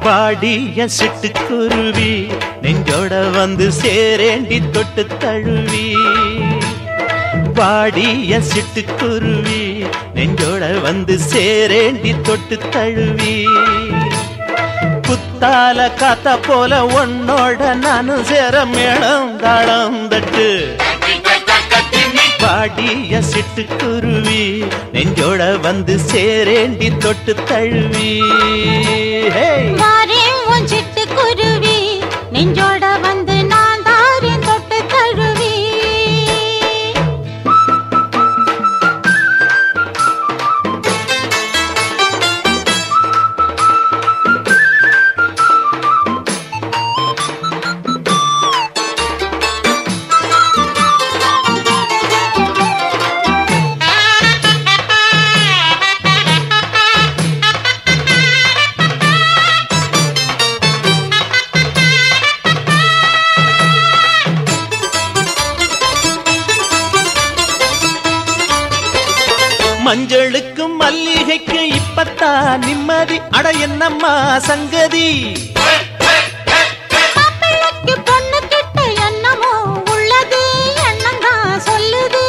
வாடிய சிட்டுக்குருவி நெஞ்சோட வந்து சேரேண்டி தொட்டு தழுவி வாடிய சிட்டுக்குருவி நெஞ்சோட வந்து சேரேண்டி தொட்டு தழுவி குத்தால காத்த போல உன்னோட நானும் சேர மேளம் தாளம் தட்டு பாடிய சிட்டுக்குருவி நெஞ்சோட வந்து சேரேண்டி தொட்டு தழுவி ஹே! வாரேன் உன் சிட்டுக்குருவி நெஞ்சோட வந்து நான் தாரேன் தொட்டு தழுவி மஞ்சளுக்கும் மல்லிகைக்கு இப்பத்தான் நிம்மதி அட என்னம்மா சங்கதி மாப்பிள்ளைக்கு பொண்ணு கிட்ட என்னமோ உள்ளது எண்ணம் தான் சொல்லுது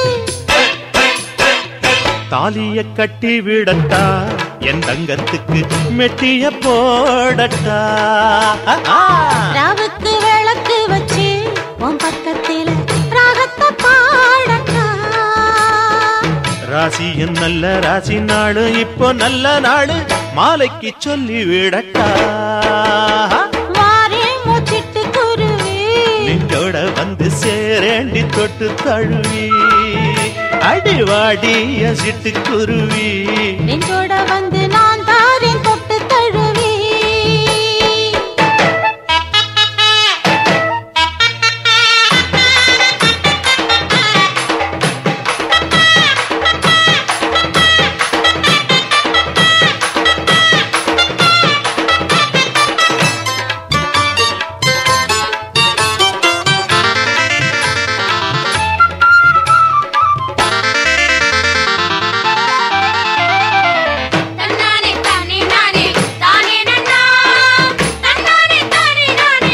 தாலிய கட்டி விடட்டா என் தங்கத்துக்கு மெட்டிய போடட்டா ஆ, ஆ. ராவுக்கு விளக்கு வச்சு உன் பக்கத்தில ராகத்தை பாடட்டா ராசியும் நல்ல ராசி நாடு இப்போ நல்ல நாடு மாலைக்கு சொல்லி விடட்டா வாரேன் உன் சிட்டுக்குருவி நெஞ்சோட வந்து சேரேண்டி தொட்டு தழுவி அடிவாடிய சிட்டுக்குருவி நெஞ்சோட வந்து நான் தாரேன் தொட்டு தழுவி தன்னானே தானே நானே தானே நன்னா தன்னானே தானே நானே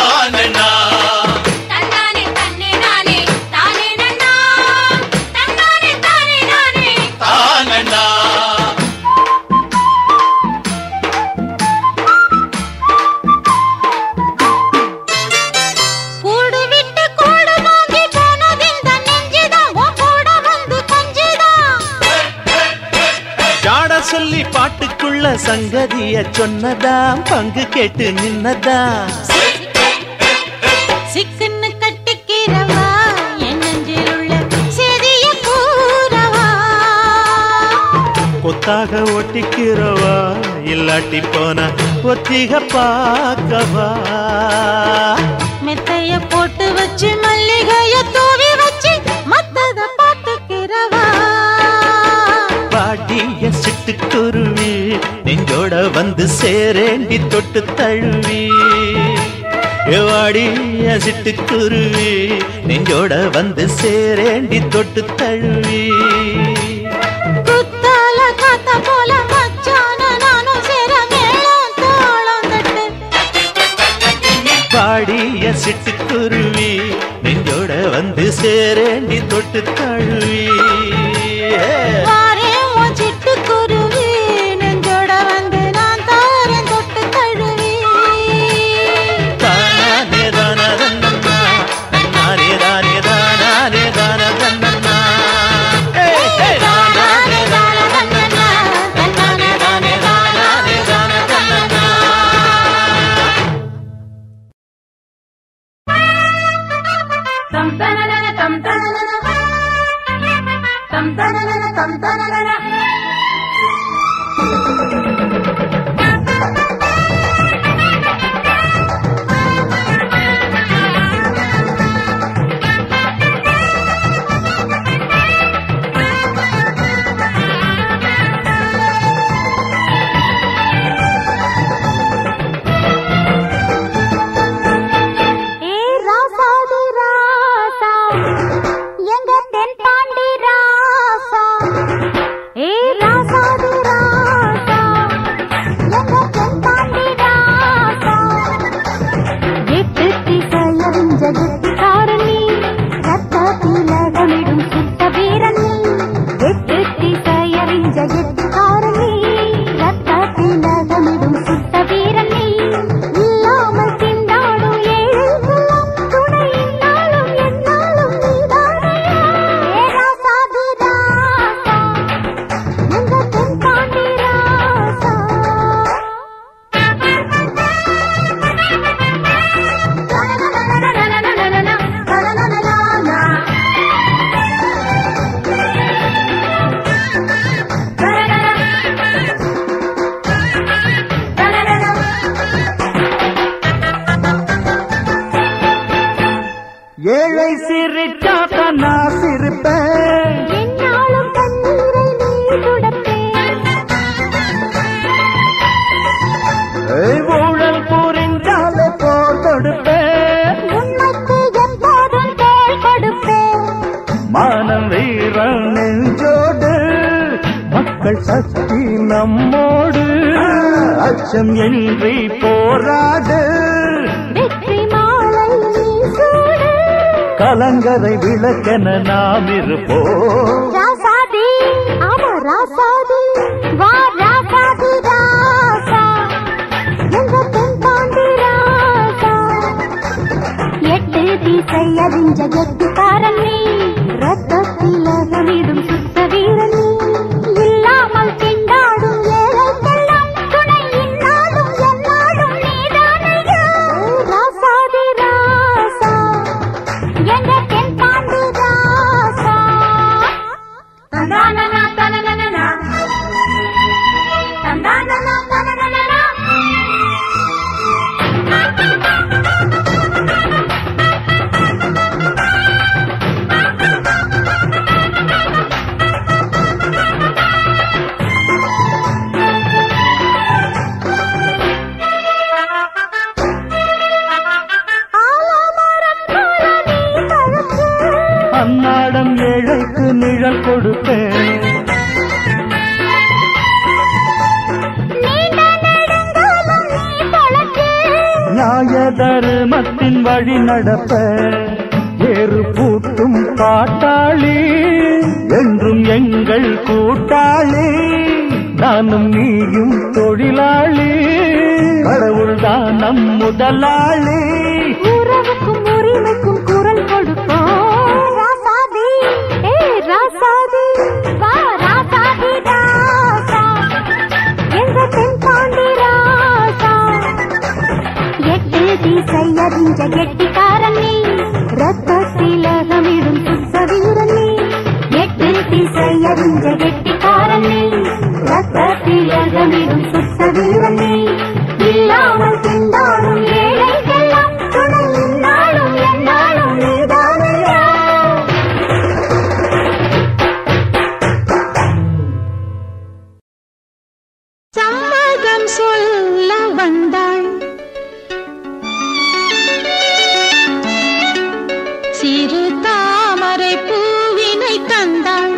தன்னானே தன்னே நானே தானே நன்னா தன்னானே தானே நானே கூடு விட்டு கூடு வாங்கி போனது இந்த நெஞ்சுதான் உன் கூட வந்து கொஞ்சுதான் ஜாட சொல்லி பாட்டுக்குள்ள சங்கதிய சொன்னதாம் பங்கு கேட்டு நின்னதாம் சிக்குன்னு கட்டிக்கிறவா என் நெஞ்சில் உள்ள செதிய கூறவா கொத்தாக ஒட்டிக்கிறவா இல்லாட்டி போனா ஒத்திக பார்க்கவா மெத்தைய போட்டு வச்சு மல்லிகைய தூவி வச்சு மத்தத பாத்துக்கிறவா பாடிய சிட்டுக்குருவி நெஞ்சோட வந்து சேரேண்டி தொட்டு தழுவி வாடிய சிட்டுக்குருவி நெஞ்சோட வந்து சேரேண்டி தொட்டு தழுவி குத்தால காத்த போல மச்சான நானும் சேர மேளம் தாளம் தட்டு பாடிய சிட்டுக்குருவி நெஞ்சோட வந்து சேரேண்டி தொட்டு தழுவி வாரேன் உன் சிட்டுக்குருவி நெஞ்சோட வந்து நான் தாரேன் தொட்டு தழுவி தானானே தானதன்னா, தானானே தானே தானானே தானதன்னா. ஏய், ஏய், தானானே தானதன்னா, தானானே தானே தானானே தானதன்னா. தம் தனனன தம் தனனன தம் தனனன தம் தனனன ஏ ராசாதி ராசா எங்க தென்பாண்டி ராசா ஏ ராசாதி ராசா மக்கள் சக்தி நம்மோடு அச்சம் இன்றி போராடு வெற்றி மாலை நீ சூடு கலங்கரை விளக்கென நாம் இருப்போம் ராசாதி ஆமா ராசாதி வா ராசாதி ராசா எங்க தென்பாண்டி ராசா எட்டு திசை அறிஞ்ச கெட்டிக்காரன் நீ ரத்தத்தில் அகமிடும் சுத்த வீரன் நீ இல்லாமல் திண்டாடும் ஏழைக்கெல்லாம் துணை இன்னாலும் என்னாலும் நீதானையா ராசாதி ராசா எங்க தென்பாண்டி ராசா தந்தானனா தனனனனா தந்தானனா தனனனனா ஆலமரம் போல நீ பழுத்து அன்னாடம் ஏழைக்கு நிழல் கொடுப்பேன் நீண்ட நெடுங்காலம் நீ பொழைச்சு நியாய தருமத்தின் வழி நடப்ப ஏறு பூட்டும் பாட்டாளி என்றும் எங்கள் கூட்டாளி நானும் நீயும் தொழிலாளி கடவுள்தான் நம் முதலாளி உறவுக்கும் உரிமைக்கும் குரல் கொடுப்போம் ராசாதி ஏ ராசாதி வா ராசாதி ராசா எங்க தென்பாண்டி ராசா எட்டு திசை அறிஞ்ச கெட்டிக்காரன் நீ ரத்தத்தில் அகமிடும் சுத்த வீரன் நீ எட்டு திசை அறிஞ்ச கெட்டிக்காரன் நீ ரத்தத்தில் அகமிடும் சுத்த வீரன் நீ இல்லாமல் திண்டாடும் ஏழைக்கெல்லாம் துணை இன்னாலும் என்னாலும் நீதானையா சம்மதம் சொல்ல வந்தாள் சிறு தாமரை பூவினை தந்தாள்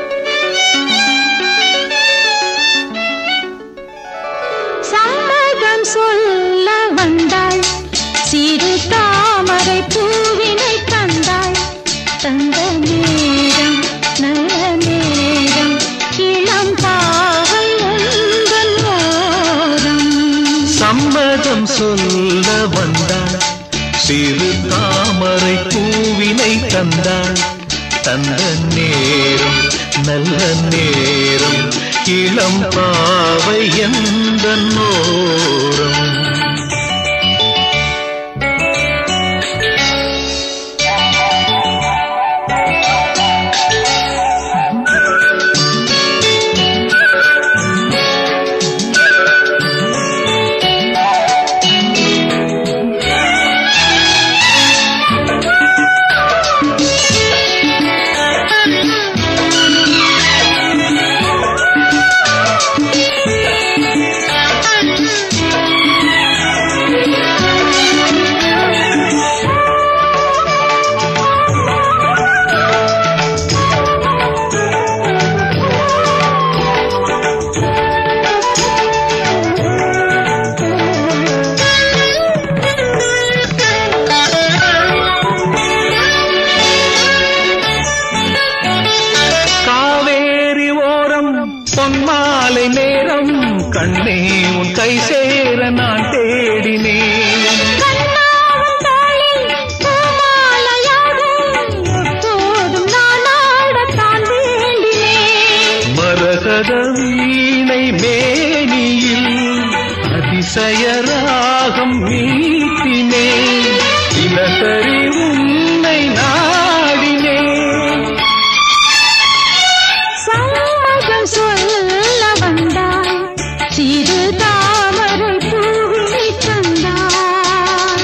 சம்மதம் சொல்ல வந்தாள் சிறு தாமரை பூவினை தந்தாள் தந்த நேரம் நல்ல நேரம் இளம் பாவை உந்தன் ஓரம் சம்மதம் சொல்ல வந்தாள் சிறு தாமரை பூவினை தந்தாள் தந்த நேரம் நல்ல நேரம் இளம் பாவை எந்த நோரம் காவேரி ஓரம் பொன்மாலை நேரம் கண்ணே உன் கை சேர நான் தேடினேன் கண்ணாவும் தோளில் பூமாலையாகும் எப்போதும் நான் ஆடத்தான் வேண்டினேன் மரகத வீணை மேனியில் அதிசயராகம் மீட்டினேன் தினசரி உன்னை நாடினேன் சம்மதம் சொல்ல வந்தாள் சிறு தாமரை பூவினை தந்தாள்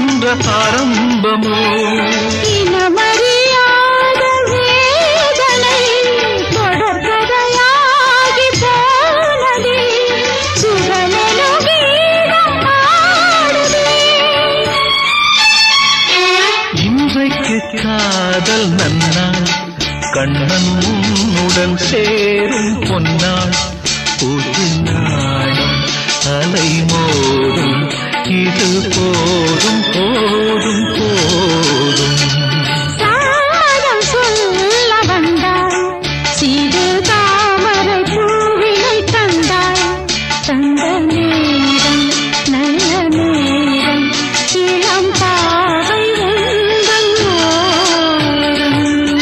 என்ற ஆரம்பமோ இனமறியாத வேதனை தொடர்கதையாகி போனதே சுகமெனும் கீதம் பாடுதே இன்றைக்கு காதல் நன்னாள் கண்ணன் உன்னுடன் சேரும் பொன்னாள் ஒரு நாடும் அலை மோதும் இது போதும் போதும் போதும் சாரம் சொல்ல வந்தாள் சிறு தாமரை பூவினை தந்தாள் தந்த நேரம் நல்ல நேரம் இளம் பாவை உந்தன் ஓரம்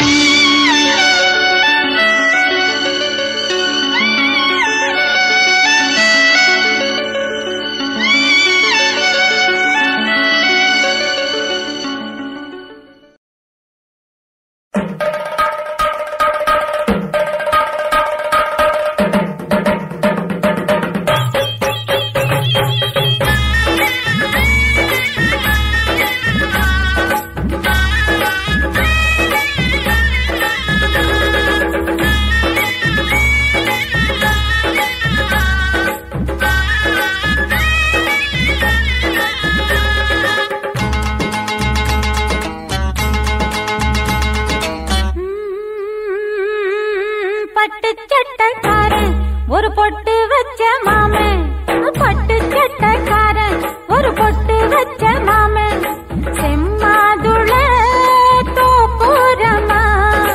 பட்டு சட்டக்காரன் ஒரு பொட்டு வச்ச மாமன் பட்டு சட்டக்காரன் ஒரு பொட்டு வச்ச மாமன் செம்மாதுள தோப்புரமா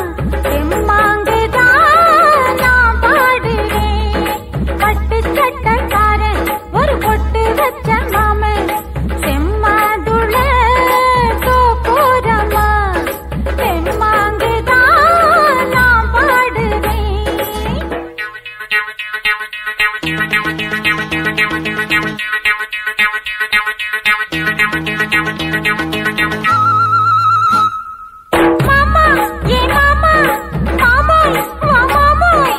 செம்மாங்குதான் நான் பாடுறேன் பட்டு சட்டக்காரன் ஒரு பொட்டு வச்ச மாமன் செம்மாதுள தோப்புரமா செம்மாங்குதான் நான் பாடுறேன் மாமா ஏ மாமா மாமோய் வா மாமோய்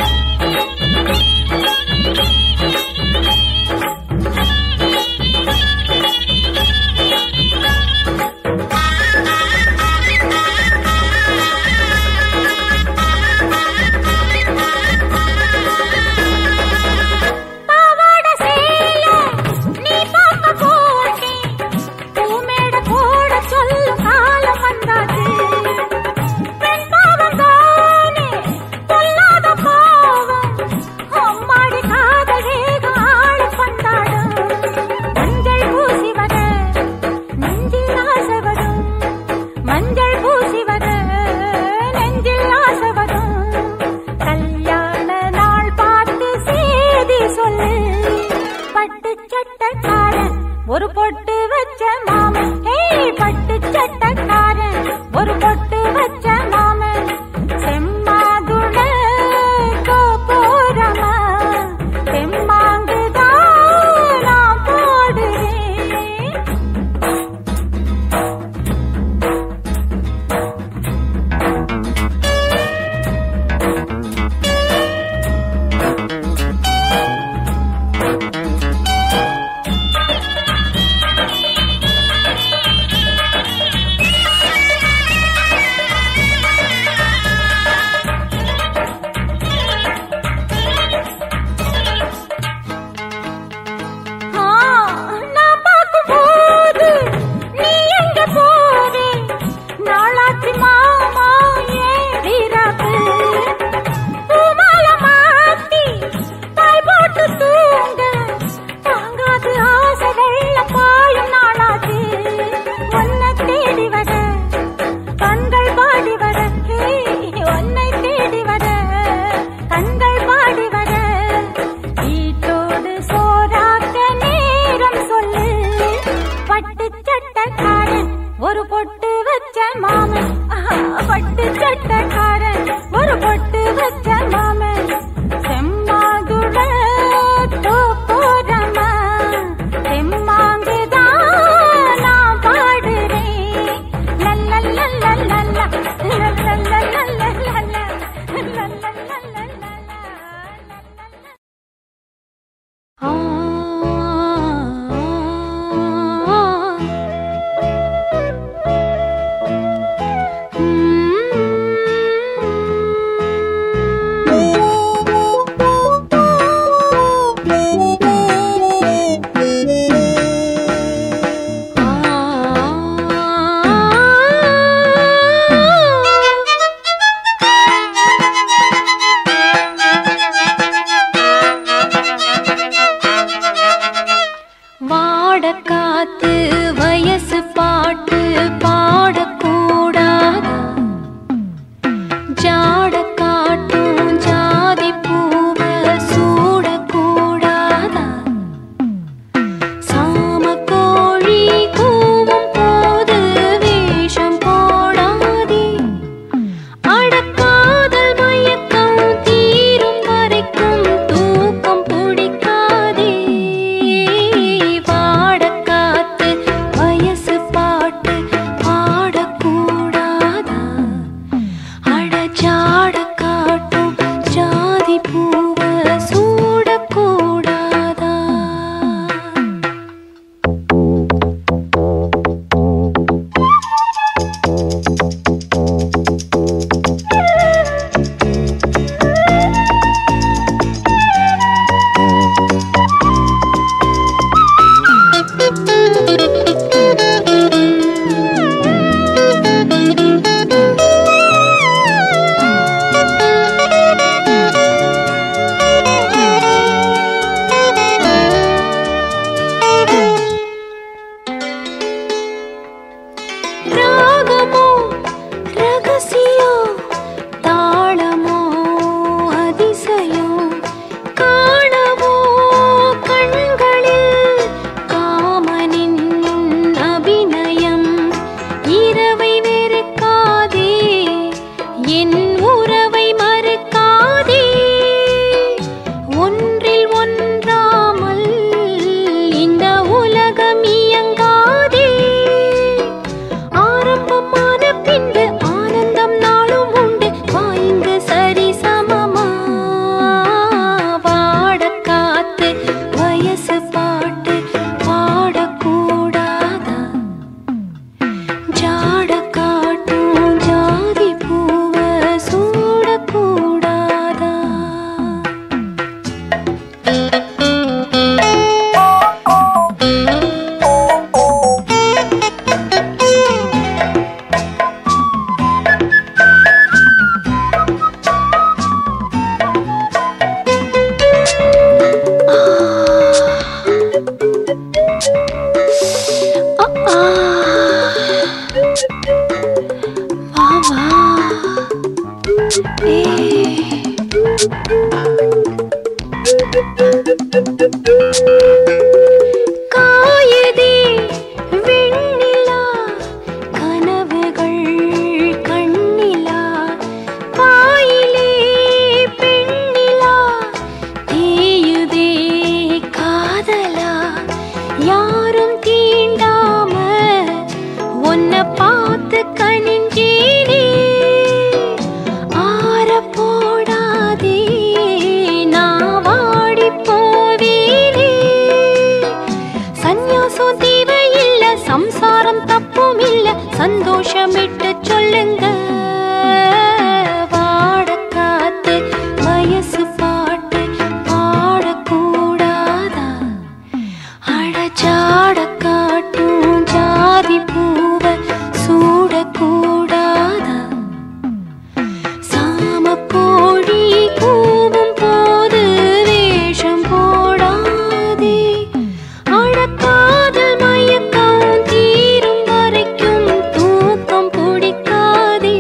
பாவாட சேல நீ பார்க்க போட்டி பூமேட போட சொல்லு காலம் வந்தாச்சு பெண் பாவம் தானே பொல்லாத பாவம் அம்மாடி காதல் வேகம் ஆள பந்தாடும் மஞ்சள் பூசி வர நெஞ்சில் ஆசை வரும் மஞ்சள் பூசி வர நெஞ்சில் ஆசை வரும் கல்யாண நாள் பார்த்து சேதி சொல்லு பட்டு சட்டக்காரன் ஒரு பொட்டு வச்ச மாமன் ஏய் பட்டு சட்டக்காரன் ஒரு பொட்டு வச்ச மாமன் செம்மாதுள கோபுரமா செம்மாங்குதான் நான் போடுறேன் ஆ, நான் பார்க்கும்போது நீ எங்க போறே? நாளாச்சு மாமா ஏன் வீராப்பு? பூமாலை மாத்தி பாய் போட்டு தூங்க தாங்காது ஆசை வெள்ளம் பாயும் நாளாச்சு. உன்னை தேடி வர கண்கள் பாடி வர ஹே, உன்னை தேடி வர கண்கள் பாடி வர வீட்டோடு சோறாக்க நேரம் சொல்லு பட்டு சட்டக்காரன் ஒரு பொட்டு வச்ச மாமன் ஆஹா, பட்டு சட்டக்காரன் ஒரு பொட்டு வச்ச மாமன் செம்மாதுள தோப்புரமா செம்மாங்குதான் நான் பாடுறேன் லல்லல்லல்லல்லல்ல, லல்லல்லல்லல்லல்ல, லல்லல்லல்லல்லல்ல. ஆ வா வா ஏய் காயுதே வெண்ணிலா கனவுகள் கண்ணிலா பாயிலே பெண்ணிலா தேயுதே காதலா யாரும் தீண்டாம உன்னை பார்த்து கணிஞ்சேனே ஆற போடாதே நான் வாடி போவேனே சந்நியாசம் தேவையில்ல சம்சாரம் தப்பும் இல்ல சந்தோஷமிட்டு சொல்லுங்க வாட காத்து வயசு பாட்டு பாடக்கூடாதா அடச்சாட காட்டும் ஜாதி பூவ சூடக்கூடாதா சாம கோழி கூவும் போது வேஷம் போடாதே அழக்காதல் மயக்கம் தீரும் வரைக்கும் தூக்கம் பிடிக்காதே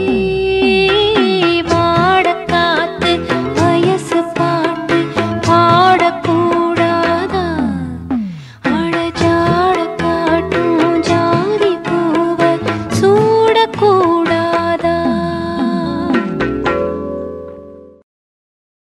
வாட காத்து வயசு பாட்டு பாடக்கூடாதா அழஜாட